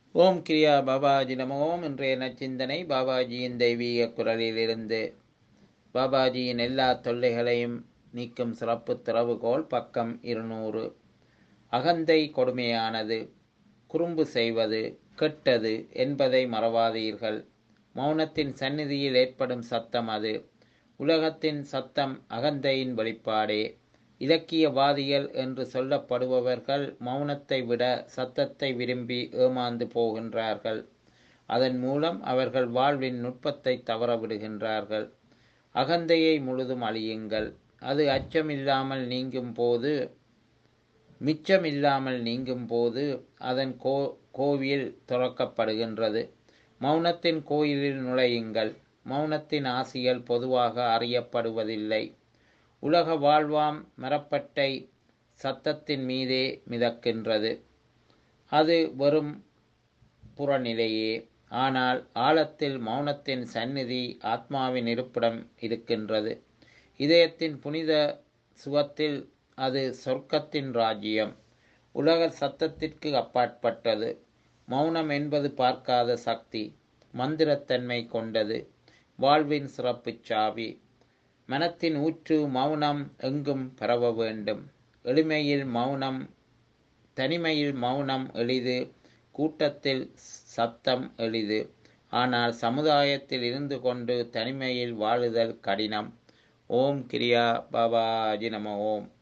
ஓம் கிரியா பாபாஜி நம ஓம் இன்றைய நச்சிந்தனை பாபாஜியின் தெய்வீக குரலிலிருந்து பாபாஜியின் எல்லா தொல்லைகளையும் நீக்கும் சிறப்பு திறவுகோல் பக்கம் இருநூறு அகந்தை கொடுமையானது குறும்பு செய்வது கெட்டது என்பதை மறவாதீர்கள் மௌனத்தின் சந்நிதியில் ஏற்படும் சத்தம் அது உலகத்தின் சத்தம் அகந்தையின் வெளிப்பாடே இலக்கியவாதிகள் என்று சொல்லப்படுபவர்கள் மௌனத்தை விட சத்தத்தை விரும்பி ஏமாந்து போகின்றார்கள் அதன் மூலம் அவர்கள் வாழ்வின் நுட்பத்தை தவறவிடுகின்றார்கள் அகந்தையை முழுதும் அழியுங்கள் அது அச்சமில்லாமல் நீங்கும் போது மிச்சமில்லாமல் நீங்கும் போது அதன் கோ கோவில் துறக்கப்படுகின்றது மௌனத்தின் கோயிலில் நுழையுங்கள் மௌனத்தின் ஆசிகள் பொதுவாக அறியப்படுவதில்லை உலக வாழ்வாம் மரப்பட்டை சத்தத்தின் மீதே மிதக்கின்றது அது வெறும் புறநிலையே ஆனால் ஆழத்தில் மௌனத்தின் சந்நிதி ஆத்மாவின் இருப்பிடம் இருக்கின்றது இதயத்தின் புனித சுகத்தில் அது சொர்க்கத்தின் ராஜ்யம் உலக சத்தத்திற்கு அப்பாற்பட்டது மௌனம் என்பது பார்க்காத சக்தி மந்திரத்தன்மை கொண்டது வாழ்வின் சிறப்பு சாவி மனத்தின் ஊற்று மௌனம் எங்கும் பரவ வேண்டும் எளிமையில் மௌனம் தனிமையில் மௌனம் எளிது கூட்டத்தில் சத்தம் எளிது ஆனால் சமுதாயத்தில் இருந்து கொண்டு தனிமையில் வாழுதல் கடினம் ஓம் கிரியா பாபாஜி நம ஓம்